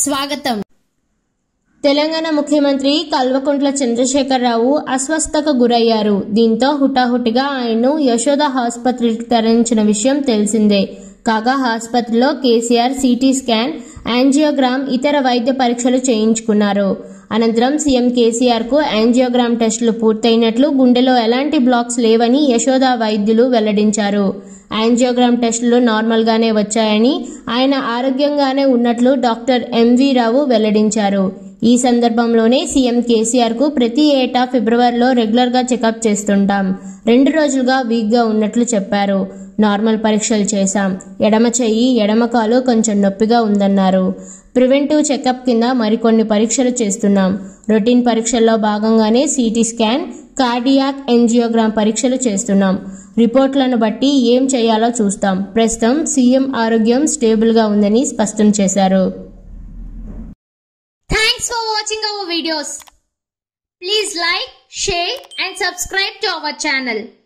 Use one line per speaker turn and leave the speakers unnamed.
స్వాగతం తెలంగాణ ముఖ్యమంత్రి కల్వకుంట్ల చంద్రశేఖరరావు అస్వస్థతకు గురయ్యారు దీంతో హుటాహుటిగా ఆయన్ను యశోద ఆసుపత్రికి తరలించిన విషయం తెలిసిందే కాగా ఆసుపత్రిలో కేసీఆర్ సిటీ స్కాన్ యాంజియోగ్రామ్ ఇతర వైద్య పరీక్షలు చేయించుకున్నారు అనంతరం సీఎం కేసీఆర్ కు యాంజియోగ్రామ్ టెస్టులు పూర్తయినట్లు గుండెలో ఎలాంటి బ్లాక్స్ లేవని యశోద వైద్యులు వెల్లడించారు యాంజియోగ్రామ్ టెస్టులు నార్మల్ గానే వచ్చాయని ఆయన ఆరోగ్యంగానే ఉన్నట్లు డాక్టర్ ఎంవి రావు వెల్లడించారు ఈ సందర్భంలోనే సీఎం కేసీఆర్ కు ప్రతి ఏటా ఫిబ్రవరిలో రెగ్యులర్ గా చెకప్ చేస్తుంటాం రెండు రోజులుగా వీక్ గా ఉన్నట్లు చెప్పారు నార్మల్ పరీక్షలు చేశాం ఎడమ చెయ్యి ఎడమ కాలు కొంచెం నొప్పిగా ఉందన్నారు ప్రివెంటివ్ చెకప్ కింద మరికొన్ని పరీక్షలు చేస్తున్నాం రొటీన్ పరీక్షల్లో భాగంగానే సిటీ స్కాన్ కార్డియాక్ ఎంజియోగ్రామ్ పరీక్షలు చేస్తున్నాం రిపోర్ట్లను బట్టి ఏం చేయాలో చూస్తాం ప్రస్తుతం సీఎం ఆరోగ్యం స్టేబుల్ గా ఉందని స్పష్టం చేశారు
Thanks for watching our videos. Please like, share and subscribe to our channel.